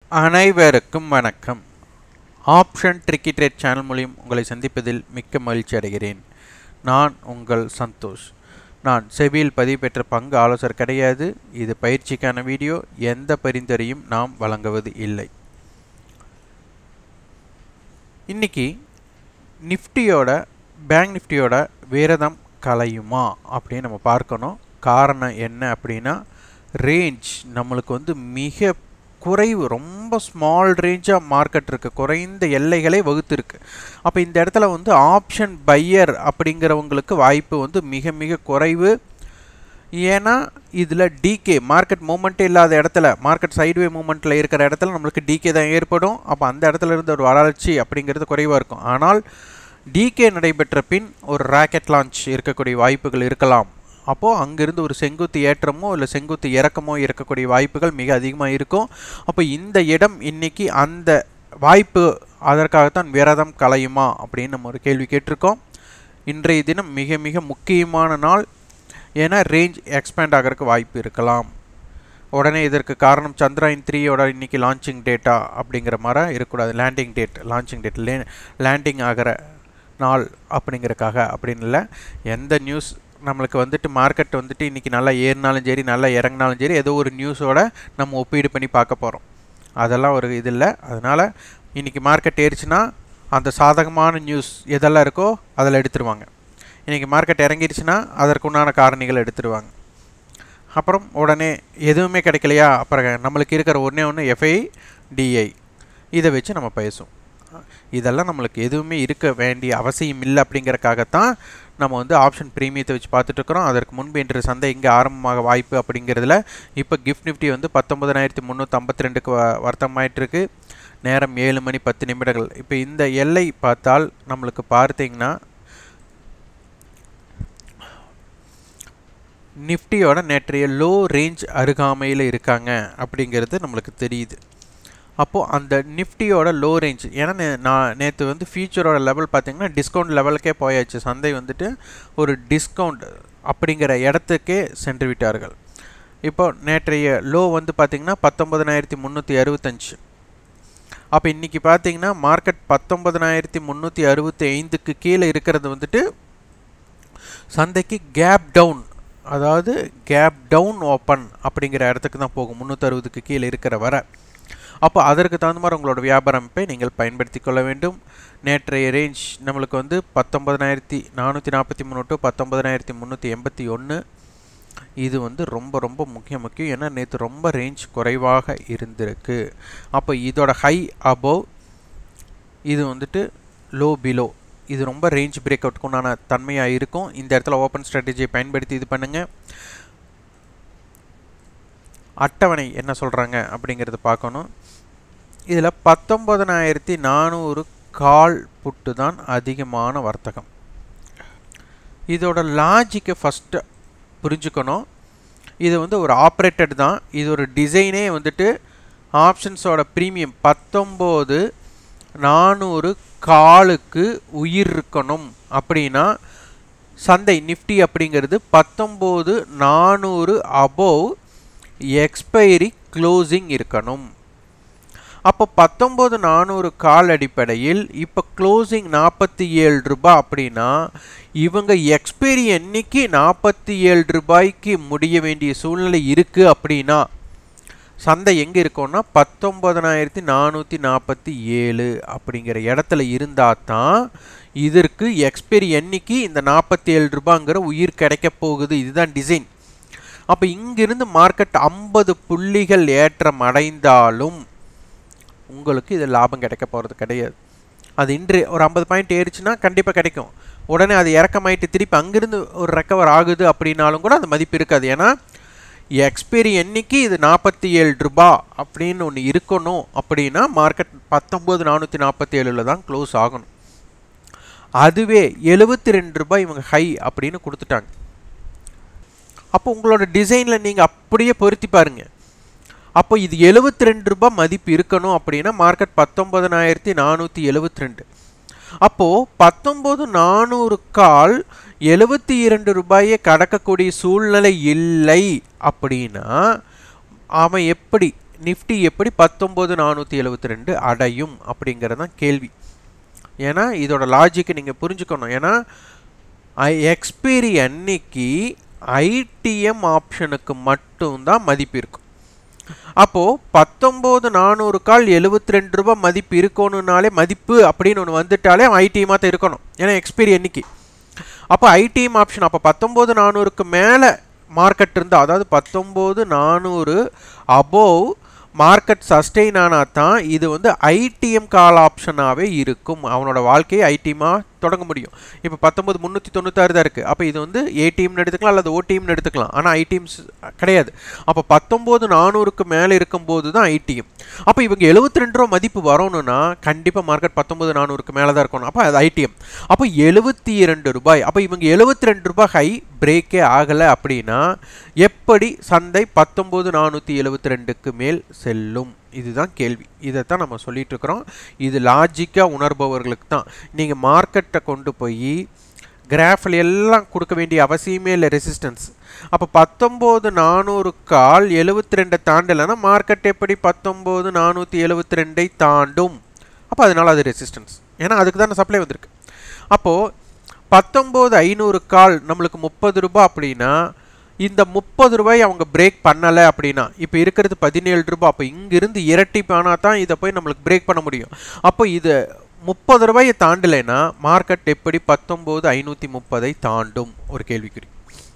அனைவருக்கும் வணக்கம் option tricky trade channel மூலியம் உங்களை சந்திப்பதில் மிக்க மகிழ்ச்சி அடைகிறேன் நான் உங்கள் சந்தோஷ் நான் செபியில் பதிவு பெற்ற பங்கு ஆலோசகர் கிடையாது இது பயிற்சிக்கான வீடியோ எந்த பரிந்துரையும் நாம் வழங்குவது இல்லை இன்னைக்கு நிஃப்டியோட பேங்க் நிஃப்டியோட விரதம் கலையுமா அப்படின்னு நம்ம பார்க்கணும் காரணம் என்ன அப்படின்னா ரேஞ்ச் நம்மளுக்கு வந்து மிக குறைவு ரொம்ப ஸ்மால் ரேஞ்சாக மார்க்கெட் இருக்குது குறைந்த எல்லைகளை வகுத்துருக்கு அப்போ இந்த இடத்துல வந்து ஆப்ஷன் பையர் அப்படிங்கிறவங்களுக்கு வாய்ப்பு வந்து மிக மிக குறைவு ஏன்னா இதில் டிகே மார்க்கெட் மூமெண்ட்டே இல்லாத இடத்துல மார்க்கெட் சைட்வே மூமெண்ட்டில் இருக்கிற இடத்துல நம்மளுக்கு டிகே தான் ஏற்படும் அப்போ அந்த இடத்துல இருந்து ஒரு வளர்ச்சி அப்படிங்கிறது குறைவாக இருக்கும் ஆனால் டிகே நடைபெற்ற பின் ஒரு ராக்கெட் லான்ச் இருக்கக்கூடிய வாய்ப்புகள் இருக்கலாம் அப்போது அங்கிருந்து ஒரு செங்குத்து ஏற்றமோ இல்லை செங்குத்து இறக்கமோ இருக்கக்கூடிய வாய்ப்புகள் மிக அதிகமாக இருக்கும் அப்போ இந்த இடம் இன்னைக்கு அந்த வாய்ப்பு அதற்காகத்தான் விரதம் கலையுமா அப்படின்னு நம்ம ஒரு கேள்வி கேட்டிருக்கோம் இன்றைய தினம் மிக மிக முக்கியமான நாள் ஏன்னா ரேஞ்ச் எக்ஸ்பேண்ட் ஆகிறதுக்கு வாய்ப்பு இருக்கலாம் உடனே இதற்கு காரணம் சந்திராயன் த்ரீயோட இன்னைக்கு லான்ச்சிங் டேட்டா அப்படிங்கிற மாதிரி இருக்கக்கூடாது லேண்டிங் டேட் லான்ச்சிங் டேட் லே லேண்டிங் ஆகிற நாள் அப்படிங்கிறக்காக அப்படின்னு இல்லை எந்த நியூஸ் நம்மளுக்கு வந்துட்டு மார்க்கெட் வந்துட்டு இன்றைக்கி நல்லா ஏறினாலும் சரி நல்லா இறங்கினாலும் சரி ஏதோ ஒரு நியூஸோட நம்ம ஒப்பீடு பண்ணி பார்க்க போகிறோம் அதெல்லாம் ஒரு இது இல்லை அதனால் இன்றைக்கி மார்க்கெட் ஏறிச்சுன்னா அந்த சாதகமான நியூஸ் எதெல்லாம் இருக்கோ அதில் எடுத்துருவாங்க இன்றைக்கி மார்க்கெட் இறங்கிருச்சுன்னா அதற்குண்டான காரணிகள் எடுத்துருவாங்க அப்புறம் உடனே எதுவுமே கிடைக்கலையா அப்புறம் நம்மளுக்கு இருக்கிற ஒன்றே ஒன்று எஃப்ஐ டிஐ இதை வச்சு நம்ம பேசுவோம் இதெல்லாம் நம்மளுக்கு எதுவுமே இருக்க வேண்டிய அவசியம் இல்லை அப்படிங்கிறக்காகத்தான் நம்ம வந்து ஆப்ஷன் ப்ரீமியத்தை வச்சு பார்த்துட்டு இருக்கிறோம் அதற்கு முன்பு இன்று சந்தை இங்கே ஆரம்பமாக வாய்ப்பு அப்படிங்கிறதுல இப்போ கிஃப்ட் நிஃப்டி வந்து பத்தொம்பதாயிரத்தி முந்நூற்றி ஐம்பத்தி ரெண்டுக்கு வ வர்த்தமாயிட்டு இருக்கு நேரம் ஏழு மணி பத்து நிமிடங்கள் இப்போ இந்த எல்லை பார்த்தால் நம்மளுக்கு பார்த்தீங்கன்னா நிஃப்டியோட நேற்றைய லோ ரேஞ்ச் அருகாமையில் இருக்காங்க அப்படிங்கிறது நம்மளுக்கு தெரியுது அப்போது அந்த நிஃப்டியோட லோ ரேஞ்ச் ஏன்னா நே நான் நேற்று வந்து ஃபியூச்சரோட லெவல் பார்த்திங்கன்னா டிஸ்கவுண்ட் லெவலுக்கே போயாச்சு சந்தை வந்துட்டு ஒரு டிஸ்கவுண்ட் அப்படிங்கிற இடத்துக்கே சென்று விட்டார்கள் இப்போ நேற்றைய லோ வந்து பார்த்திங்கன்னா பத்தொம்பதனாயிரத்தி முந்நூற்றி அறுபத்தஞ்சு அப்போ இன்றைக்கி பார்த்தீங்கன்னா மார்க்கெட் பத்தொம்பதனாயிரத்தி முந்நூற்றி அறுபத்தி ஐந்துக்கு கீழே இருக்கிறது வந்துட்டு சந்தைக்கு கேப் டவுன் அதாவது கேப் டவுன் ஓப்பன் அப்படிங்கிற இடத்துக்கு தான் போகும் முந்நூற்றறுபதுக்கு கீழே இருக்கிற வர அப்போ அதற்கு தகுந்த மாதிரி உங்களோட வியாபார அமைப்பை நீங்கள் பயன்படுத்தி கொள்ள வேண்டும் நேற்றைய ரேஞ்ச் நம்மளுக்கு வந்து பத்தொம்பதனாயிரத்தி நானூற்றி நாற்பத்தி மூணு டு பத்தொம்பதனாயிரத்தி முந்நூற்றி எண்பத்தி ஒன்று இது வந்து ரொம்ப ரொம்ப முக்கிய முக்கியம் ஏன்னா நேற்று ரொம்ப ரேஞ்ச் குறைவாக இருந்திருக்கு அப்போ இதோட ஹை அபோவ் இது வந்துட்டு லோ பிலோ இது ரொம்ப ரேஞ்ச் பிரேக் அவுட்க்கு உண்டான தன்மையாக இருக்கும் இந்த இடத்துல ஓப்பன் ஸ்ட்ராட்டஜியை பயன்படுத்தி இது பண்ணுங்கள் அட்டவணை என்ன சொல்கிறாங்க அப்படிங்கிறத பார்க்கணும் இதில் பத்தொம்பதனாயிரத்தி நானூறு கால் புட்டு தான் அதிகமான வர்த்தகம் இதோட லாஜிக்கை ஃபஸ்ட்டு புரிஞ்சுக்கணும் இது வந்து ஒரு ஆப்ரேட்டட் தான் இது ஒரு டிசைனே வந்துட்டு ஆப்ஷன்ஸோட ப்ரீமியம் பத்தொம்போது நானூறு காலுக்கு உயிர் இருக்கணும் அப்படின்னா சந்தை நிஃப்டி அப்படிங்கிறது பத்தொம்போது நானூறு அபோவ் எக்ஸ்பைரி க்ளோசிங் இருக்கணும் அப்போ பத்தொம்போது நானூறு கால் அடிப்படையில் இப்போ க்ளோசிங் நாற்பத்தி ஏழு ரூபாய் அப்படின்னா இவங்க எக்ஸ்பைரி என்னைக்கு நாற்பத்தி ஏழு ரூபாய்க்கு முடிய வேண்டிய சூழ்நிலை இருக்குது அப்படின்னா சந்தை எங்கே இருக்கோன்னா பத்தொம்பதனாயிரத்தி நானூற்றி நாற்பத்தி ஏழு அப்படிங்கிற இடத்துல இருந்தால் தான் இதற்கு எக்ஸ்பைரி என்னைக்கு இந்த நாற்பத்தி ஏழு ரூபாங்கிற உயிர் கிடைக்க போகுது இதுதான் டிசைன் அப்போ இங்கிருந்து மார்க்கெட் ஐம்பது புள்ளிகள் ஏற்றம் அடைந்தாலும் உங்களுக்கு இது லாபம் கிடைக்க போகிறது கிடையாது அது இன்று ஒரு ஐம்பது பாயிண்ட் ஏறிச்சுன்னா கண்டிப்பாக கிடைக்கும் உடனே அது இறக்கமாயிட்டு திருப்பி அங்கிருந்து ஒரு ரெக்கவர் ஆகுது அப்படின்னாலும் கூட அந்த மதிப்பு இருக்காது ஏன்னா எக்ஸ்பைரி என்னைக்கு இது நாற்பத்தி ஏழு ரூபா அப்படின்னு ஒன்று இருக்கணும் அப்படின்னா மார்க்கெட் பத்தொம்போது நானூற்றி நாற்பத்தி ஏழில் தான் க்ளோஸ் ஆகணும் அதுவே எழுபத்தி ரெண்டு ரூபாய் இவங்க ஹை அப்படின்னு கொடுத்துட்டாங்க அப்போ உங்களோட டிசைனில் நீங்கள் அப்படியே பொருத்தி பாருங்க அப்போ இது எழுபத்தி ரெண்டு ரூபாய் மதிப்பு இருக்கணும் அப்படின்னா மார்க்கெட் பத்தொம்பதனாயிரத்தி நானூற்றி எழுபத்தி ரெண்டு அப்போது பத்தொம்போது நானூறு கால் எழுபத்தி இரண்டு ரூபாயை கடக்கக்கூடிய சூழ்நிலை இல்லை அப்படின்னா அவன் எப்படி நிஃப்டி எப்படி பத்தொம்போது நானூற்றி எழுபத்தி ரெண்டு அடையும் அப்படிங்கிறது தான் கேள்வி ஏன்னா இதோட லாஜிக்கை நீங்கள் புரிஞ்சுக்கணும் ஏன்னா எக்ஸ்பீரி அன்னைக்கு ஐடிஎம் ஆப்ஷனுக்கு மட்டும்தான் மதிப்பு இருக்கும் அப்போது பத்தொம்போது நானூறு கால் எழுபத்தி ரெண்டு ரூபாய் மதிப்பு இருக்கணும்னாலே மதிப்பு அப்படின்னு ஒன்று வந்துட்டாலே ஐடிஎம்மாக தான் இருக்கணும் ஏன்னா எக்ஸ்பீரி அன்னைக்கு அப்போ ஐடிஎம் ஆப்ஷன் அப்போ பத்தொம்போது நானூறுக்கு மேலே மார்க்கெட் இருந்தால் அதாவது பத்தொம்போது நானூறு அபோவ் மார்க்கெட் சஸ்டெயின் ஆனால் தான் இது வந்து ஐடிஎம் கால் ஆப்ஷனாகவே இருக்கும் அவனோட வாழ்க்கையை ஐடிஎம்மாக தொடங்க முடியும் இப்போ பத்தொம்பது முந்நூற்றி தொண்ணூத்தாறு தான் இருக்குது அப்போ இது வந்து ஏடிஎம்னு எடுத்துக்கலாம் அல்லது ஓடிஎம்னு எடுத்துக்கலாம் ஆனால் ஐடிஎம்ஸ் கிடையாது அப்போ பத்தொம்போது நானூறுக்கு மேலே இருக்கும்போது தான் ஐடிஎம் அப்போ இவங்க எழுபத்தி ரெண்டு ரூபா மதிப்பு வரணும்னா கண்டிப்பாக மார்க்கெட் பத்தொம்பது நானூறுக்கு மேலே தான் இருக்கணும் அப்போ அது ஐடிஎம் அப்போ எழுபத்தி இரண்டு ரூபாய் அப்போ இவங்க எழுபத்தி ரெண்டு ரூபாய் ஹை பிரேக்கே ஆகலை அப்படின்னா எப்படி சந்தை பத்தொம்போது நானூற்றி எழுபத்தி ரெண்டுக்கு மேல் செல்லும் இதுதான் கேள்வி இதைத்தான் நம்ம சொல்லிட்டு இருக்கிறோம் இது லாஜிக்காக உணர்பவர்களுக்கு தான் நீங்கள் மார்க்கெட்டை கொண்டு போய் கிராஃபில் எல்லாம் கொடுக்க வேண்டிய அவசியமே இல்லை ரெசிஸ்டன்ஸ் அப்போ பத்தொம்போது நானூறு கால் எழுபத்தி ரெண்டை தாண்டலைன்னா மார்க்கெட் எப்படி பத்தொம்போது நானூற்றி எழுபத்தி ரெண்டை தாண்டும் அப்போ அதனால் அது ரெசிஸ்டன்ஸ் ஏன்னா அதுக்கு தானே சப்ளை வந்திருக்கு அப்போது பத்தொம்போது ஐநூறு கால் நம்மளுக்கு முப்பது ரூபாய் அப்படின்னா இந்த முப்பது ரூபாய் அவங்க பிரேக் பண்ணலை அப்படின்னா இப்போ இருக்கிறது பதினேழு ரூபாய் அப்போ இங்கிருந்து இரட்டி ஆனால் தான் இதை போய் நம்மளுக்கு பிரேக் பண்ண முடியும் அப்போ இது முப்பது ரூபாயை தாண்டலைன்னா மார்க்கெட் எப்படி பத்தொம்போது ஐநூற்றி முப்பதை தாண்டும் ஒரு கேள்விக்குறி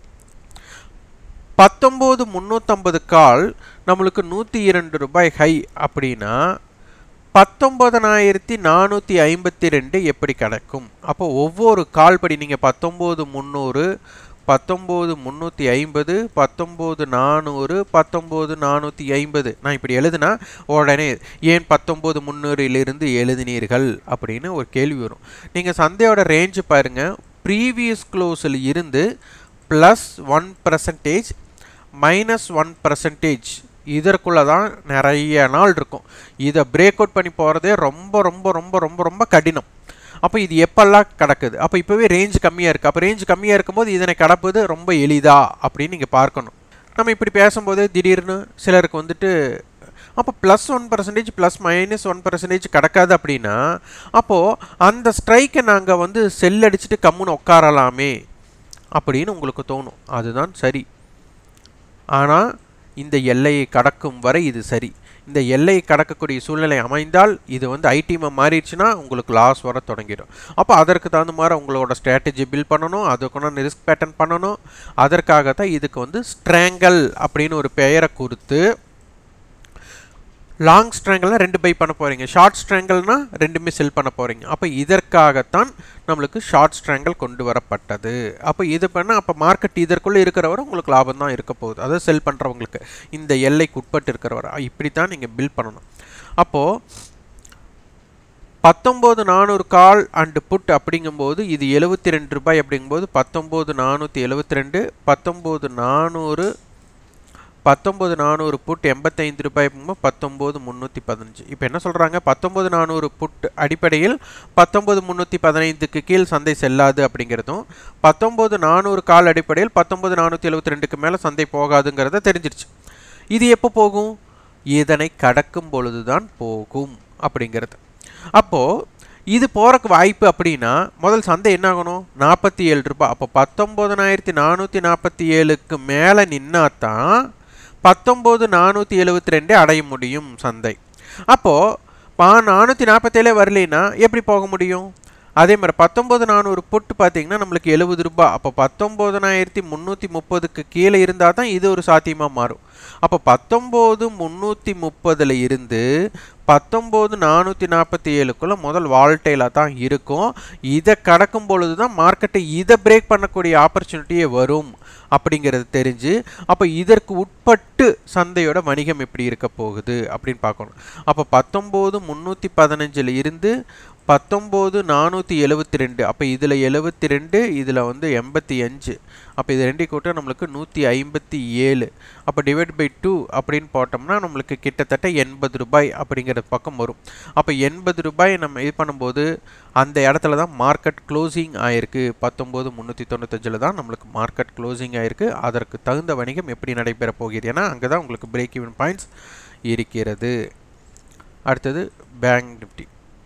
பத்தொம்போது முந்நூற்றம்பது கால் நம்மளுக்கு நூற்றி இரண்டு ரூபாய் ஹை அப்படின்னா பத்தொம்பதனாயிரத்தி நானூற்றி ஐம்பத்தி ரெண்டு எப்படி கிடைக்கும் அப்போ ஒவ்வொரு கால் படி நீங்கள் பத்தொம்போது முந்நூறு பத்தொம்போது முந்நூற்றி ஐம்பது பத்தொம்போது நானூறு பத்தொம்போது நானூற்றி ஐம்பது நான் இப்படி எழுதுனா உடனே ஏன் பத்தொம்போது முந்நூறிலிருந்து எழுதினீர்கள் அப்படின்னு ஒரு கேள்வி வரும் நீங்கள் சந்தையோட ரேஞ்சு பாருங்கள் ப்ரீவியஸ் க்ளோஸில் இருந்து plus one percentage minus one percentage இதற்குள்ளே தான் நிறைய நாள் இருக்கும் இதை பிரேக் அவுட் பண்ணி போகிறதே ரொம்ப ரொம்ப ரொம்ப ரொம்ப ரொம்ப கடினம் அப்போ இது எப்பெல்லாம் கிடக்குது அப்போ இப்போவே ரேஞ்ச் கம்மியாக இருக்குது அப்போ ரேஞ்ச் கம்மியாக இருக்கும்போது இதனை கடப்பது ரொம்ப எளிதா அப்படின்னு நீங்கள் பார்க்கணும் நம்ம இப்படி பேசும்போது திடீர்னு சிலருக்கு வந்துட்டு அப்போ plus one percentage plus minus one percentage கிடக்காது அப்படின்னா அப்போது அந்த ஸ்ட்ரைக்கை நாங்கள் வந்து செல் அடிச்சுட்டு கம்முன்னு உட்காரலாமே அப்படின்னு உங்களுக்கு தோணும் அதுதான் சரி ஆனால் இந்த எல்லையை கடக்கும் வரை இது சரி இந்த எல்லையை கடக்கக்கூடிய சூழ்நிலை அமைந்தால் இது வந்து ஐடிஎம்மை மாறிடுச்சுன்னா உங்களுக்கு லாஸ் வர தொடங்கிடும் அப்போ அதற்கு தகுந்த மாதிரி உங்களோட ஸ்ட்ராட்டஜி பில்ட் பண்ணணும் அதுக்குன்னு ரிஸ்க் பேட்டர்ன் பண்ணணும் அதற்காக தான் இதுக்கு வந்து ஸ்ட்ராங்கல் அப்படின்னு ஒரு பெயரை கொடுத்து லாங் ஸ்ட்ராங்கல்னால் ரெண்டு பை பண்ண போகிறீங்க ஷார்ட் ஸ்ட்ராங்கல்னா ரெண்டுமே செல் பண்ண போகிறீங்க அப்போ இதற்காகத்தான் நம்மளுக்கு ஷார்ட் ஸ்ட்ராங்கல் கொண்டு வரப்பட்டது அப்போ இது பண்ணால் அப்போ மார்க்கெட் இதற்குள்ளே இருக்கிறவரை உங்களுக்கு லாபம் தான் இருக்க போகுது அதாவது செல் பண்ணுறவங்களுக்கு இந்த எல்லைக்கு உட்பட்டு இருக்கிறவரை இப்படி தான் நீங்கள் பில் பண்ணணும் அப்போது பத்தொம்போது நானூறு கால் அண்டு புட் அப்படிங்கும்போது இது எழுபத்தி ரெண்டு ரூபாய் அப்படிங்கும்போது பத்தொம்போது நானூற்றி எழுபத்தி ரெண்டு பத்தொம்போது நானூறு பத்தொம்போது நானூறு புட் எண்பத்தைந்து ரூபாய் பத்தொம்போது முந்நூற்றி பதினஞ்சு இப்போ என்ன சொல்கிறாங்க பத்தொம்போது நானூறு புட் அடிப்படையில் பத்தொம்போது முந்நூற்றி பதினைந்துக்கு கீழ் சந்தை செல்லாது அப்படிங்கிறதும் பத்தொம்போது நானூறு கால் அடிப்படையில் பத்தொம்போது நானூற்றி எழுபத்தி ரெண்டுக்கு மேலே சந்தை போகாதுங்கிறத தெரிஞ்சிருச்சு இது எப்போ போகும் இதனை கடக்கும் பொழுது தான் போகும் அப்படிங்கிறது அப்போது இது போகிறக்கு வாய்ப்பு அப்படின்னா முதல் சந்தை என்ன ஆகணும் நாற்பத்தி ஏழு ரூபாய் அப்போ பத்தொம்போதனாயிரத்தி நானூற்றி நாற்பத்தி ஏழுக்கு மேலே நின்னா தான் பத்தொம்போது நானூற்றி எழுபத்தி ரெண்டே அடைய முடியும் சந்தை அப்போது பா நானூற்றி நாற்பத்தேழே வரலைன்னா எப்படி போக முடியும் அதே மாதிரி பத்தொம்போது நானூறு புட்டு பார்த்தீங்கன்னா நம்மளுக்கு எழுபது ரூபாய் அப்போ பத்தொம்போதனாயிரத்தி முந்நூற்றி முப்பதுக்கு கீழே இருந்தால் தான் இது ஒரு சாத்தியமாக மாறும் அப்போ பத்தொம்போது முந்நூற்றி முப்பதில் இருந்து பத்தொம்போது நானூற்றி நாற்பத்தி ஏழுக்குள்ளே முதல் வால்டைலாக தான் இருக்கும் இதை கடக்கும் பொழுது தான் மார்க்கெட்டை இதை பிரேக் பண்ணக்கூடிய ஆப்பர்ச்சுனிட்டியே வரும் அப்படிங்கிறது தெரிஞ்சு அப்போ இதற்கு உட்பட்டு சந்தையோட வணிகம் எப்படி இருக்க போகுது அப்படின்னு பார்க்கணும் அப்போ பத்தொம்போது முந்நூற்றி பதினஞ்சில் இருந்து பத்தொம்போது நானூற்றி எழுபத்தி ரெண்டு அப்போ இதில் எழுபத்தி ரெண்டு இதில் வந்து எண்பத்தி அஞ்சு அப்போ இது ரெண்டையும் கூட்டம் நம்மளுக்கு நூற்றி ஐம்பத்தி ஏழு அப்போ டிவைட் பை டூ அப்படின்னு போட்டோம்னா நம்மளுக்கு கிட்டத்தட்ட எண்பது ரூபாய் அப்படிங்கிற பக்கம் வரும் அப்போ எண்பது ரூபாய் நம்ம இது பண்ணும்போது அந்த இடத்துல தான் மார்க்கெட் க்ளோசிங் ஆயிருக்கு பத்தொம்போது முந்நூற்றி தொண்ணூத்தஞ்சில் தான் நம்மளுக்கு மார்க்கெட் க்ளோசிங் ஆயிருக்கு அதற்கு தகுந்த வணிகம் எப்படி நடைபெற போகிறது ஏன்னா அங்கே தான் உங்களுக்கு பிரேக் ஈவன் பாயிண்ட்ஸ் இருக்கிறது அடுத்தது பேங்க் நிஃப்டி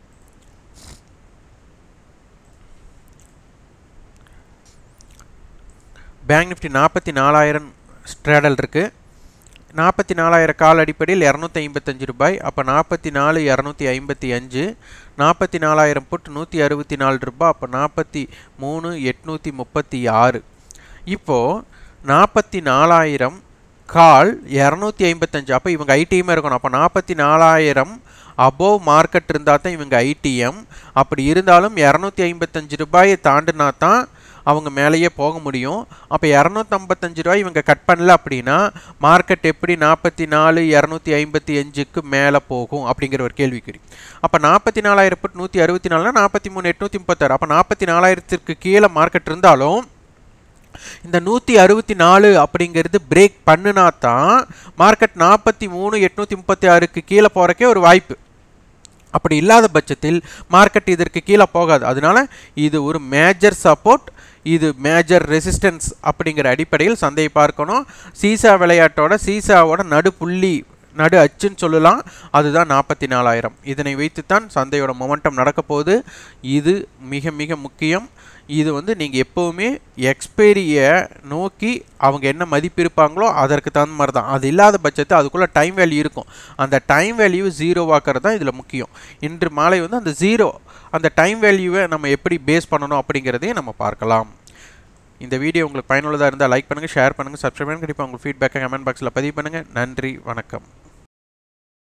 பேங்க் நிஃப்டி நாற்பத்தி நாலாயிரம் ஸ்ட்ராடல் இருக்குது நாற்பத்தி நாலாயிரம் கால் அடிப்படையில் இரநூத்தி ஐம்பத்தஞ்சு ரூபாய் அப்போ நாற்பத்தி நாலு இரநூத்தி ஐம்பத்தி அஞ்சு நாற்பத்தி நாலாயிரம் புட் நூற்றி அறுபத்தி நாலு ரூபாய் அப்போ நாற்பத்தி மூணு எட்நூற்றி முப்பத்தி ஆறு இப்போது நாற்பத்தி நாலாயிரம் கால் இரநூத்தி ஐம்பத்தஞ்சு அப்போ இவங்க ஐடிஎம்மே இருக்கணும் அப்போ நாற்பத்தி நாலாயிரம் அபோவ் மார்க்கெட் இருந்தால் தான் இவங்க ஐடிஎம் அப்படி இருந்தாலும் இரநூத்தி ஐம்பத்தஞ்சு ரூபாயை தாண்டினா தான் அவங்க மேலேயே போக முடியும் அப்போ இரநூத்தம்பத்தஞ்சு ரூபாய் இவங்க கட் பண்ணல அப்படின்னா மார்க்கெட் எப்படி நாற்பத்தி நாலு இரநூத்தி ஐம்பத்தி அஞ்சுக்கு மேலே போகும் அப்படிங்கிற ஒரு கேள்விக்குறி அப்போ நாற்பத்தி நாலாயிரம் புட் நூற்றி அறுபத்தி நாலுனா நாற்பத்தி மூணு எட்நூற்றி முப்பத்தாறு அப்போ நாற்பத்தி நாலாயிரத்திற்கு கீழே மார்க்கெட் இருந்தாலும் இந்த நூற்றி அறுபத்தி நாலு அப்படிங்கிறது பிரேக் பண்ணுனா தான் மார்க்கெட் நாற்பத்தி மூணு எட்நூற்றி முப்பத்தி ஆறுக்கு கீழே போகிறக்கே ஒரு வாய்ப்பு அப்படி இல்லாத பட்சத்தில் மார்க்கெட் இதற்கு கீழே போகாது அதனால இது ஒரு மேஜர் சப்போர்ட் இது மேஜர் ரெசிஸ்டன்ஸ் அப்படிங்கிற அடிப்படையில் சந்தையை பார்க்கணும் சீசா விளையாட்டோட சீசாவோட நடுப்புள்ளி நடு அச்சுன்னு சொல்லலாம் அதுதான் நாற்பத்தி நாலாயிரம் இதனை வைத்துத்தான் சந்தையோட மொமெண்டம் நடக்க போகுது இது மிக மிக முக்கியம் இது வந்து நீங்கள் எப்போவுமே எக்ஸ்பைரியை நோக்கி அவங்க என்ன மதிப்பு இருப்பாங்களோ அதற்கு தகுந்த மாதிரி தான் அது இல்லாத பட்சத்தில் அதுக்குள்ளே டைம் வேல்யூ இருக்கும் அந்த டைம் வேல்யூ ஜீரோவாக்கிறது தான் இதில் முக்கியம் இன்று மாலை வந்து அந்த ஜீரோ அந்த டைம் வேல்யூவை நம்ம எப்படி பேஸ் பண்ணணும் அப்படிங்கிறதையும் நம்ம பார்க்கலாம் இந்த வீடியோ உங்களுக்கு பயனுள்ளதாக இருந்தால் லைக் பண்ணுங்கள் ஷேர் பண்ணுங்கள் சப்ஸ்கிரைப் பண்ணுங்கள் கண்டிப்பாக உங்கள் ஃபீட்பேக்கை கமெண்ட் பாக்ஸில் பதிவு பண்ணுங்கள் நன்றி வணக்கம்